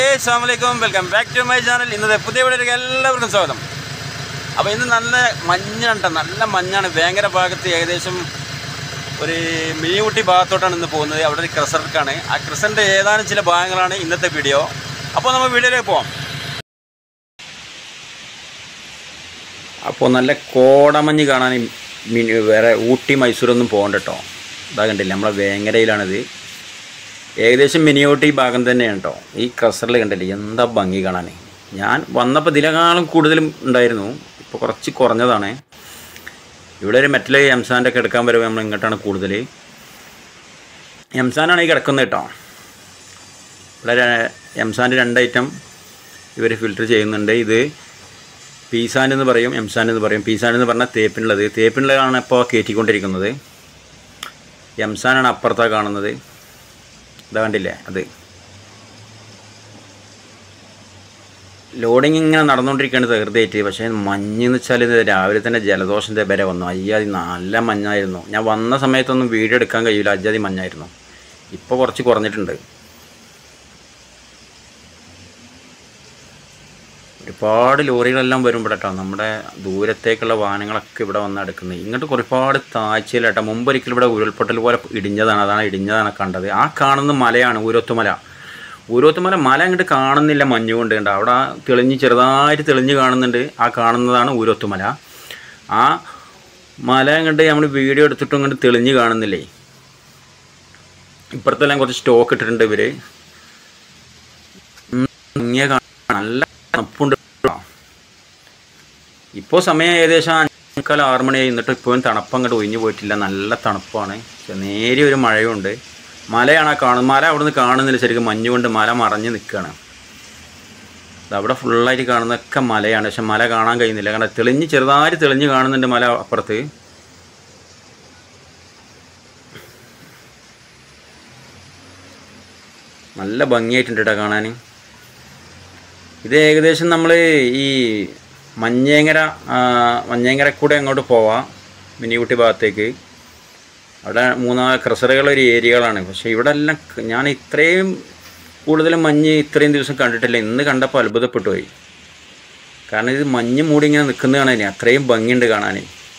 അസ്സാം വലൈക്കും welcome back to my channel ഇന്നത്തെ പുതിയ വീഡിയോയിലേക്ക് എല്ലാവർക്കും സ്വാഗതം അപ്പോൾ ഇന്ന് നല്ല മഞ്ഞുണ്ട് നല്ല മഞ്ഞാണ് ഭയങ്കര ഭാഗത്ത് ഏകദേശം ഒരു മിനിയൂട്ടി ഭാഗത്തോട്ടാണ് ഇന്ന് പോകുന്നത് അവിടെ ഒരു ക്രസർക്കാണ് ആ ക്രസറിൻ്റെ ഏതാനും ചില ഭാഗങ്ങളാണ് ഇന്നത്തെ വീഡിയോ അപ്പോൾ നമ്മൾ വീഡിയോയിലേക്ക് പോവാം അപ്പോൾ നല്ല കോടമഞ്ഞ് കാണാൻ മിനി വേറെ ഊട്ടി മൈസൂരൊന്നും പോകണ്ട കേട്ടോ ഇതാ കണ്ടില്ല നമ്മളെ വേങ്ങരയിലാണിത് ഏകദേശം മിനിയോട്ടി ഭാഗം തന്നെയാണ് കേട്ടോ ഈ ക്രസറിൽ കണ്ടില്ലേ എന്താ ഭംഗി കാണാൻ ഞാൻ വന്നപ്പോൾ ഇതിനേക്കാളും കൂടുതലും ഉണ്ടായിരുന്നു ഇപ്പോൾ കുറച്ച് കുറഞ്ഞതാണ് ഇവിടെ ഒരു മെറ്റൽ എംസാൻ്റെ ഒക്കെ എടുക്കാൻ വരുമ്പോൾ നമ്മൾ ഇങ്ങോട്ടാണ് കൂടുതൽ എംസാനാണ് ഈ കിടക്കുന്നത് കേട്ടോ ഇവിടെ എംസാൻ്റെ രണ്ട് ഐറ്റം ഇവർ ഫിൽറ്റർ ചെയ്യുന്നുണ്ട് ഇത് പീസാൻ എന്ന് പറയും എംസാൻ എന്ന് പറയും പീസാൻ എന്ന് പറഞ്ഞാൽ തേപ്പിനുള്ളത് തേപ്പിനുള്ളതാണ് ഇപ്പോൾ കയറ്റിക്കൊണ്ടിരിക്കുന്നത് എംസാനാണ് അപ്പുറത്താണ് കാണുന്നത് ഇതാ കണ്ടില്ലേ അത് ലോഡിങ് ഇങ്ങനെ നടന്നുകൊണ്ടിരിക്കുകയാണ് തീർച്ചയായിട്ട് പക്ഷേ മഞ്ഞെന്ന് വെച്ചാൽ ഇത് രാവിലെ തന്നെ ജലദോഷത്തിൻ്റെ വരെ വന്നു അയ്യാതി നല്ല മഞ്ഞായിരുന്നു ഞാൻ വന്ന സമയത്തൊന്നും വീഡിയോ എടുക്കാൻ കഴിയില്ല അജ്ജാതി മഞ്ഞായിരുന്നു ഇപ്പോൾ കുറച്ച് കുറഞ്ഞിട്ടുണ്ട് ഒരുപാട് ലോറികളെല്ലാം വരുമ്പോൾ കേട്ടോ നമ്മുടെ ദൂരത്തേക്കുള്ള വാഹനങ്ങളൊക്കെ ഇവിടെ വന്ന് എടുക്കുന്നത് ഇങ്ങോട്ട് ഒരുപാട് താഴ്ചയിലാട്ടോ മുമ്പൊരിക്കലും ഇവിടെ ഉരുൾപൊട്ടൽ പോലെ ഇടിഞ്ഞതാണ് അതാണ് ഇടിഞ്ഞതാണ് കണ്ടത് ആ കാണുന്ന മലയാണ് ഊരോത്തുമല ഊരോത്തുമല മല അങ്ങോട്ട് കാണുന്നില്ല മഞ്ഞ് കൊണ്ട് കണ്ട അവിടെ ആ തെളിഞ്ഞ് ചെറുതായിട്ട് തെളിഞ്ഞ് കാണുന്നുണ്ട് ആ കാണുന്നതാണ് ഊരോത്തുമല ആ മല അങ്ങോട്ട് നമ്മൾ വീഡിയോ എടുത്തിട്ടും അങ്ങോട്ട് തെളിഞ്ഞ് കാണുന്നില്ലേ ഇപ്പുറത്തെല്ലാം കുറച്ച് സ്റ്റോക്ക് ഇട്ടിട്ടുണ്ട് ഇവർ ഇങ്ങനെ കാണാൻ നല്ല തണുപ്പുണ്ട് ഇപ്പോൾ സമയം ഏകദേശം അഞ്ചേക്കാൽ ആറ് മണിയായി എന്നിട്ട് ഇപ്പോഴും തണുപ്പ് അങ്ങോട്ട് ഒഴിഞ്ഞു പോയിട്ടില്ല നല്ല തണുപ്പാണ് പക്ഷെ നേരിയ ഒരു മഴയുണ്ട് മലയാണ് ആ കാണുന്നത് മല അവിടെ നിന്ന് കാണുന്നില്ല ശരിക്കും മഞ്ഞ് കൊണ്ട് മല മറഞ്ഞ് നിൽക്കുകയാണ് അവിടെ ഫുള്ളായിട്ട് കാണുന്നതൊക്കെ മലയാണ് പക്ഷെ മല കാണാൻ കഴിയുന്നില്ല കാരണം തെളിഞ്ഞ് ചെറുതായിട്ട് തെളിഞ്ഞ് കാണുന്നുണ്ട് മല അപ്പുറത്ത് നല്ല ഭംഗിയായിട്ടുണ്ട് കേട്ടോ കാണാൻ ഇത് ഏകദേശം നമ്മൾ ഈ മഞ്ഞേങ്ങര മഞ്ഞേങ്ങര കൂടെ അങ്ങോട്ട് പോവാം മിനിയൂട്ടി ഭാഗത്തേക്ക് അവിടെ മൂന്നാല് ക്രസറുകളുള്ള ഒരു ഏരിയകളാണ് പക്ഷേ ഇവിടെ എല്ലാം ക- ഞാൻ ഇത്രയും കൂടുതൽ മഞ്ഞ് ഇത്രയും ദിവസം കണ്ടിട്ടില്ല ഇന്ന് കണ്ടപ്പോൾ അത്ഭുതപ്പെട്ടു പോയി കാരണം ഇത് മഞ്ഞ് മൂടി ഇങ്ങനെ നിൽക്കുന്നത് കാണാൻ അത്രയും ഭംഗിയുണ്ട് കാണാൻ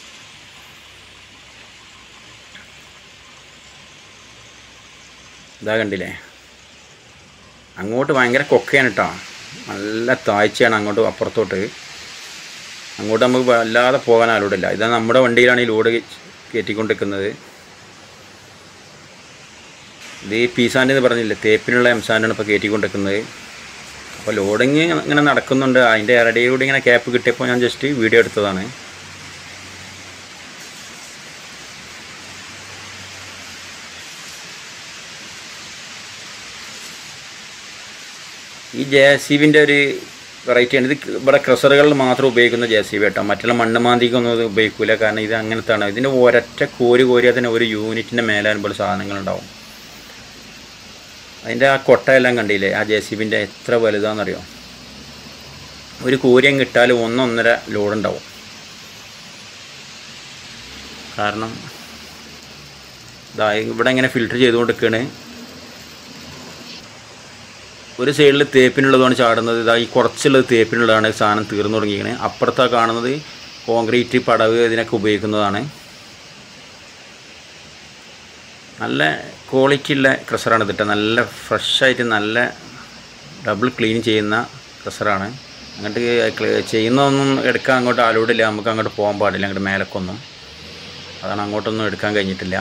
ഇതാ കണ്ടില്ലേ അങ്ങോട്ട് ഭയങ്കര കൊക്കയാണ് കേട്ടോ നല്ല താഴ്ചയാണ് അങ്ങോട്ട് അപ്പുറത്തോട്ട് അങ്ങോട്ട് നമുക്ക് വല്ലാതെ പോകാൻ ആലോടില്ല ഇതാ നമ്മുടെ വണ്ടിയിലാണ് ഈ ലോഡ് കയറ്റിക്കൊണ്ടിരിക്കുന്നത് ഇത് ഈ പീസാൻ്റെ എന്ന് പറഞ്ഞില്ലേ തേപ്പിനുള്ള എംസാൻ്റാണ് ഇപ്പോൾ കയറ്റിക്കൊണ്ടിരിക്കുന്നത് അപ്പോൾ ലോഡിങ് ഇങ്ങനെ നടക്കുന്നുണ്ട് അതിൻ്റെ ഇടയിലൂടെ ഇങ്ങനെ ക്യാപ്പ് കിട്ടിയപ്പോൾ ഞാൻ ജസ്റ്റ് വീഡിയോ എടുത്തതാണ് ഈ ജെ സി ബിൻ്റെ ഒരു വെറൈറ്റിയാണ് ഇത് ഇവിടെ ക്രഷറുകളിൽ മാത്രം ഉപയോഗിക്കുന്ന ജെ സി ബി കേട്ടോ മറ്റുള്ള മണ്ണ് മാന്തിക്കൊന്നും ഇത് ഉപയോഗിക്കില്ല കാരണം ഇത് അങ്ങനത്താണ് ഇതിൻ്റെ ഒരൊറ്റ കോരി കോരിയാൽ തന്നെ ഒരു യൂണിറ്റിൻ്റെ മേലാകുമ്പോൾ സാധനങ്ങളുണ്ടാവും അതിൻ്റെ ആ കൊട്ടയെല്ലാം കണ്ടില്ലേ ആ ജെ സി ബിൻ്റെ എത്ര വലുതാണെന്നറിയോ ഒരു കൂരിയം കിട്ടാൽ ഒന്നൊന്നര ലോഡുണ്ടാവും കാരണം ഇതാ ഇവിടെ ഇങ്ങനെ ഫിൽറ്റർ ചെയ്തുകൊണ്ടിരിക്കുകയാണ് ഒരു സൈഡിൽ തേപ്പിനുള്ളതാണ് ചാടുന്നത് ഇതാ ഈ കുറച്ചുള്ളത് തേപ്പിനുള്ളതാണ് സാധനം തീർന്നു തുടങ്ങിയിരിക്കുന്നത് അപ്പുറത്താ കാണുന്നത് കോൺക്രീറ്റ് പടവ് ഇതിനൊക്കെ ഉപയോഗിക്കുന്നതാണ് നല്ല ക്വാളിറ്റി ഉള്ള ക്രഷറാണ് ഇതിട്ട് നല്ല ഫ്രഷായിട്ട് നല്ല ഡബിൾ ക്ലീൻ ചെയ്യുന്ന ക്രഷറാണ് അങ്ങോട്ട് ക്ലീ- ചെയ്യുന്നതൊന്നും എടുക്കാൻ അങ്ങോട്ട് അലോഡില്ല നമുക്ക് അങ്ങോട്ട് പോകാൻ പാടില്ല അങ്ങോട്ട് മേലക്കൊന്നും അതാണ് അങ്ങോട്ടൊന്നും എടുക്കാൻ കഴിഞ്ഞിട്ടില്ല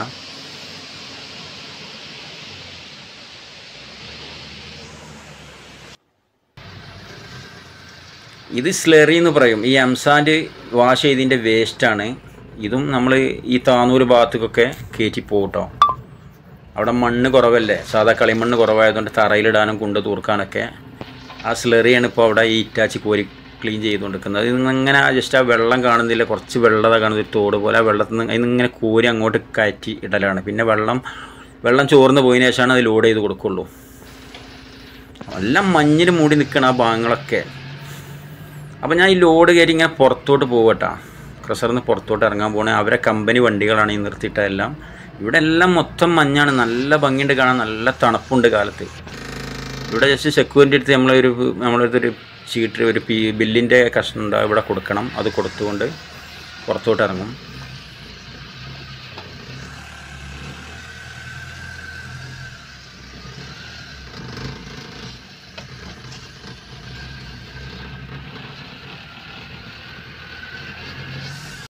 ഇത് സ്ലെറി എന്ന് പറയും ഈ എംസാൻഡ് വാഷ് ചെയ്തതിൻ്റെ വേസ്റ്റാണ് ഇതും നമ്മൾ ഈ താന്നൂർ ഭാഗത്തേക്കൊക്കെ കയറ്റി പോകട്ടോ അവിടെ മണ്ണ് കുറവല്ലേ സാധാ കളിമണ്ണ് കുറവായതുകൊണ്ട് തറയിലിടാനും കൊണ്ട് തൂർക്കാനൊക്കെ ആ സ്ലെറിയാണ് ഇപ്പോൾ അവിടെ ഈ ഇറ്റാച്ചി കോരി ക്ലീൻ ചെയ്തുകൊണ്ടിരിക്കുന്നത് അതിൽ നിന്ന് ഇങ്ങനെ ജസ്റ്റ് ആ വെള്ളം കാണുന്നില്ല കുറച്ച് വെള്ളത കാണുന്ന ഒരു തോട് പോലെ ആ വെള്ളത്തിൽ നിന്ന് അതിൽ നിന്ന് ഇങ്ങനെ കോരി അങ്ങോട്ട് കയറ്റി ഇടലാണ് പിന്നെ വെള്ളം വെള്ളം ചോർന്ന് പോയതിനു ശേഷമാണ് അത് ലോഡ് ചെയ്ത് കൊടുക്കുള്ളൂ എല്ലാം മഞ്ഞിൽ മൂടി നിൽക്കണം ആ ഭാഗങ്ങളൊക്കെ അപ്പോൾ ഞാൻ ഈ ലോഡ് കയറി ഇങ്ങനെ പുറത്തോട്ട് പോകട്ടാ ക്രഷറിൽ നിന്ന് പുറത്തോട്ട് ഇറങ്ങാൻ പോകണേ അവരെ കമ്പനി വണ്ടികളാണ് ഈ നിർത്തിയിട്ടെല്ലാം ഇവിടെ എല്ലാം മൊത്തം മഞ്ഞാണ് നല്ല ഭംഗിയുണ്ട് കാണാൻ നല്ല തണുപ്പുണ്ട് കാലത്ത് ഇവിടെ ജസ്റ്റ് സെക്യൂരിറ്റി അടുത്ത് നമ്മളൊരു നമ്മളൊരു ചീട്ട് ഒരു പി ബില്ലിൻ്റെ കഷ്ണം ഉണ്ടാവും ഇവിടെ കൊടുക്കണം അത് കൊടുത്തുകൊണ്ട് പുറത്തോട്ട് ഇറങ്ങും